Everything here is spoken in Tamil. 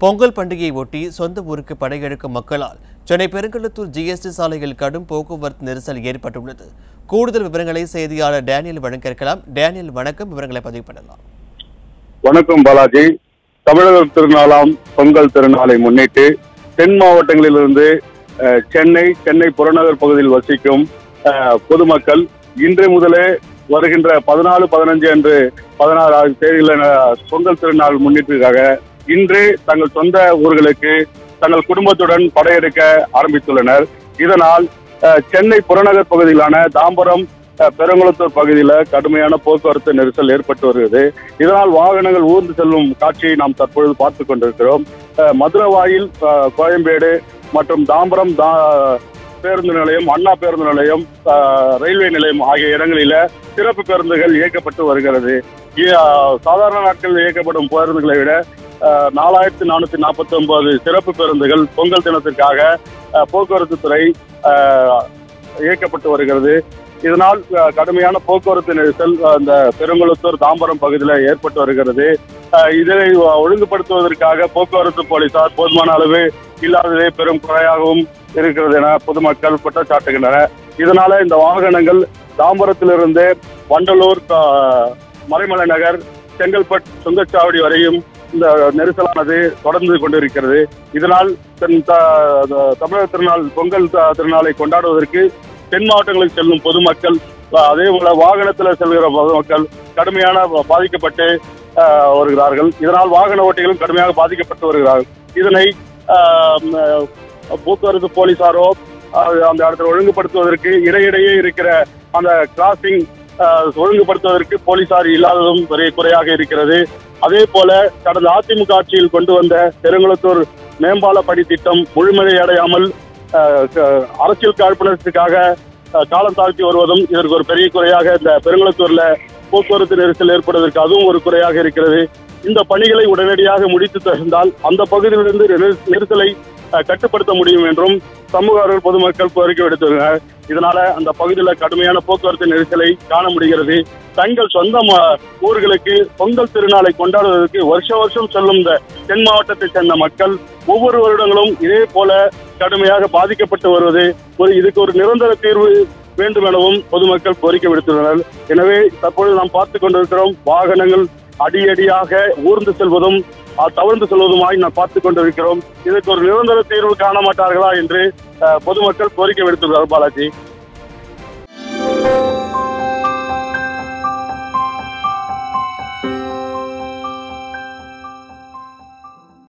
பொங்கல் பண்டிகையை ஒட்டி சொந்த ஊருக்கு படையெடுக்கும் மக்களால் சென்னை பெருங்கழுத்தூர் ஜிஎஸ்டி சாலையில் கடும் போக்குவரத்து நெரிசல் ஏற்பட்டுள்ளது கூடுதல் விவரங்களை செய்தியாளர் டேனியல் வழங்க இருக்கலாம் டேனியல் வணக்கம் விவரங்களை பதிவு பண்ணலாம் வணக்கம் பாலாஜி தமிழக திருநாளாம் பொங்கல் திருநாளை முன்னிட்டு தென் மாவட்டங்களிலிருந்து அஹ், சென்னை சென்னை புறநகர் பகுதியில் வசிக்கும் அஹ், பொதுமக்கள் இன்று முதலே வருகின்ற பதினாலு பதினஞ்சு அன்று பதினாறு ஆகிய தேதியில் அஹ், பொங்கல் திருநாள் முன்னிட்டுக்காக இன்று தங்கள் சொந்த ஊர்களுக்கு தங்கள் குடும்பத்துடன் படையெடுக்க ஆரம்பித்துள்ளனர் இதனால் அஹ், சென்னை புறநகர் பகுதியிலான தாம்பரம் அஹ், பெருங்குளத்தூர் பகுதியில் கடுமையான போக்குவரத்து நெரிசல் ஏற்பட்டு வருகிறது இதனால் வாகனங்கள் ஊர்ந்து செல்லும் காட்சியை நாம் தற்பொழுது பார்த்து கொண்டிருக்கிறோம் அஹ், மதுரவாயில் அஹ், கோயம்பேடு மற்றும் தாம்பரம் தா பேருந்து நிலையம் அண்ணா பேருந்து நிலையம் அஹ், ரயில்வே நிலையம் ஆகிய இடங்களில சிறப்பு பேருந்துகள் இயக்கப்பட்டு வருகிறது இ- அஹ், சாதாரண நாட்களில் இயக்கப்படும் பேருந்துகளை விட அஹ், நாலாயிரத்தி நானூத்தி நாற்பத்தி ஒன்பது சிறப்பு பேருந்துகள் பொங்கல் தினத்திற்காக அஹ், போக்குவரத்து துறை அஹ், இயக்கப்பட்டு வருகிறது இதனால் அஹ், கடுமையான போக்குவரத்து நெரிசல் அஹ், இந்த பெருங்குளத்தூர் தாம்பரம் பகுதியில் ஏற்பட்டு வருகிறது அஹ், இதை ஒழுங்குபடுத்துவதற்காக போக்குவரத்து போலீசார் போதுமான அளவு இல்லாததே பெரும் குறையாகவும் இருக்கிறது என பொதுமக்கள் குற்றச்சாட்டுகின்றனர் இதனால இந்த வாகனங்கள் தாம்பரத்திலிருந்து வண்டலூர் அஹ், மறைமலை நகர் செங்கல்பட் சுங்கச்சாவடி வரையும் இந்த நெரிசலானது தொடர்ந்து கொண்டிருக்கிறது இதனால் தென் த- தமிழக திருநாள் பொங்கல் த- திருநாளை கொண்டாடுவதற்கு தென் மாவட்டங்களுக்கு செல்லும் பொதுமக்கள் அஹ், அதே போல வாகனத்தில் செல்கிற பொதுமக்கள் கடுமையான பா- பாதிக்கப்பட்டு அஹ், வருகிறார்கள் இதனால் வாகன ஓட்டிகளும் கடுமையாக பாதிக்கப்பட்டு வருகிறார்கள் இதனை அஹ், ம- போக்குவரத்து போலீசாரோ அஹ், அந்த இடத்துல ஒழுங்குபடுத்துவதற்கு இடையிடையே இருக்கிற அந்த கிராசிங் ஒழுங்குபடுத்துவதற்கு போலீசார் இல்லாததும் பெரிய குறையாக இருக்கிறது அதே போல கடந்த அதிமுக ஆட்சியில் கொண்டு வந்த பெருங்குளத்தூர் மேம்பால பணி திட்டம் முழுமையை அடையாமல் அஹ், க- அரசியல் காழ்ப்புணர்ச்சிக்காக அஹ், காலம் தாழ்த்தி வருவதும் இதற்கு ஒரு பெரிய குறையாக இந்த பெருங்குளத்தூர்ல போக்குவரத்து நெரிசல் ஏற்படுவதற்கு அதுவும் ஒரு குறையாக இருக்கிறது இந்த பணிகளை உடனடியாக முடித்து தந்தால் அந்த பகுதியிலிருந்து நெரி- நெரிசலை அஹ், கட்டுப்படுத்த முடியும் என்றும் சமூக ஆர்வலர் பொதுமக்கள் கோரிக்கை விடுத்துள்ளனர் இதனால அந்த பகுதியில் கடுமையான போக்குவரத்து நெரிசலை காண முடிகிறது தங்கள் சொந்த ம- ஊர்களுக்கு பொங்கல் திருநாளை கொண்டாடுவதற்கு வருஷ வருஷம் செல்லும் இந்த தென் மாவட்டத்தைச் சேர்ந்த மக்கள் ஒவ்வொரு வருடங்களும் இதே போல கடுமையாக பாதிக்கப்பட்டு வருவது ஒரு இதுக்கு ஒரு நிரந்தர தீர்வு வேண்டும் எனவும் பொதுமக்கள் கோரிக்கை விடுத்துள்ளனர் எனவே தற்பொழுது நாம் பார்த்து கொண்டிருக்கிறோம் வாகனங்கள் அடியடியாக ஊர்ந்து செல்வதும் அஹ், தவழ்ந்து செல்வதுமாய் நாம் பார்த்து கொண்டிருக்கிறோம் இதற்கு ஒரு நிரந்தர தீர்வு காண மாட்டார்களா என்று அஹ், பொதுமக்கள் கோரிக்கை விடுத்துள்ளார் பாலாஜி